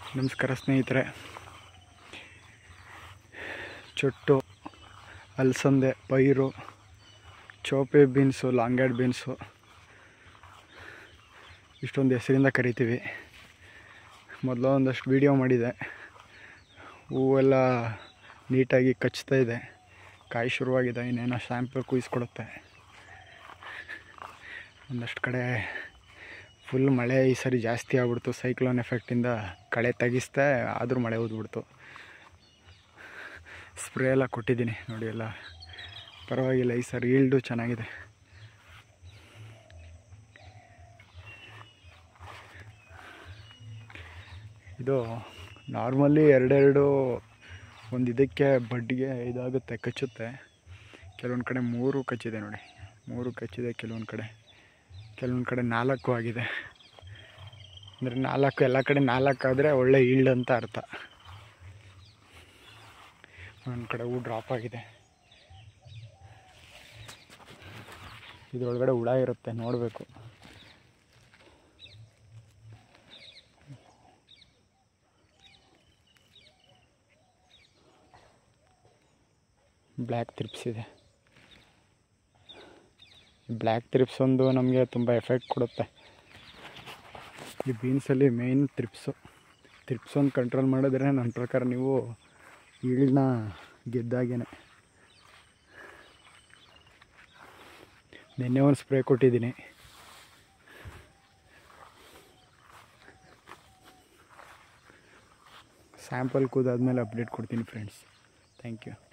ನಮಸ್ಕಾರ ಸ್ನೇಹಿತರೆ ಚೊಟ್ಟು ಅಲಸಂದೆ ಪೈರು ಚೋಪೆ ಬೀನ್ಸು ಲಾಂಗ್ಯಾಡ್ ಬೀನ್ಸು ಇಷ್ಟೊಂದು ಹೆಸರಿಂದ ಕರಿತೀವಿ ಮೊದಲು ಒಂದಷ್ಟು ವೀಡಿಯೋ ಮಾಡಿದೆ ಹೂವೆಲ್ಲ ನೀಟಾಗಿ ಕಚ್ತಾ ಇದೆ ಕಾಯಿ ಶುರುವಾಗಿದೆ ಇನ್ನೇನೋ ಸ್ಯಾಂಪಲ್ ಕುಯ್ಸ್ಕೊಡುತ್ತೆ ಒಂದಷ್ಟು ಕಡೆ ಫುಲ್ ಮಳೆ ಈ ಸರಿ ಜಾಸ್ತಿ ಆಗ್ಬಿಡ್ತು ಸೈಕ್ಲೋನ್ ಎಫೆಕ್ಟಿಂದ ಕಳೆ ತೆಗಿಸ್ದೆ ಆದರೂ ಮಳೆ ಊದ್ಬಿಡ್ತು ಸ್ಪ್ರೇ ಎಲ್ಲ ಕೊಟ್ಟಿದ್ದೀನಿ ನೋಡಿ ಎಲ್ಲ ಪರವಾಗಿಲ್ಲ ಈ ಸರಿ ಈಲ್ಡು ಚೆನ್ನಾಗಿದೆ ಇದು ನಾರ್ಮಲಿ ಎರಡೆರಡು ಒಂದು ಇದಕ್ಕೆ ಬಡ್ಡಿಗೆ ಇದಾಗುತ್ತೆ ಕಚ್ಚುತ್ತೆ ಕೆಲವೊಂದು ಕಡೆ ಮೂರು ಕಚ್ಚಿದೆ ನೋಡಿ ಮೂರು ಕಚ್ಚಿದೆ ಕೆಲವೊಂದು ಕಡೆ ಕೆಲವೊಂದು ಕಡೆ ನಾಲ್ಕು ಆಗಿದೆ ಅಂದರೆ ನಾಲ್ಕು ಎಲ್ಲ ಕಡೆ ನಾಲ್ಕು ಆದರೆ ಒಳ್ಳೆ ಈಲ್ಡ್ ಅಂತ ಅರ್ಥ ಒಂದು ಕಡೆ ಹೂ ಡ್ರಾಪ್ ಆಗಿದೆ ಇದರೊಳಗಡೆ ಹುಳ ಇರುತ್ತೆ ನೋಡಬೇಕು ಬ್ಲ್ಯಾಕ್ ತ್ರಿಪ್ಸ್ ಇದೆ ಬ್ಲ್ಯಾಕ್ ತ್ರಿಪ್ಸ್ ಒಂದು ನಮಗೆ ತುಂಬ ಎಫೆಕ್ಟ್ ಕೊಡುತ್ತೆ ಈ ಬೀನ್ಸಲ್ಲಿ ಮೇಯ್ನ್ ತ್ರಿಪ್ಸು ತ್ರಿಪ್ಸ್ ಒಂದು ಕಂಟ್ರೋಲ್ ಮಾಡಿದ್ರೆ ನನ್ನ ಪ್ರಕಾರ ನೀವು ಈಳನ್ನ ಗೆದ್ದಾಗೇನೆ ನಿನ್ನೆ ಒಂದು ಸ್ಪ್ರೇ ಕೊಟ್ಟಿದ್ದೀನಿ ಸ್ಯಾಂಪಲ್ ಕೂದಾದ್ಮೇಲೆ ಅಪ್ಡೇಟ್ ಕೊಡ್ತೀನಿ ಫ್ರೆಂಡ್ಸ್ ಥ್ಯಾಂಕ್ ಯು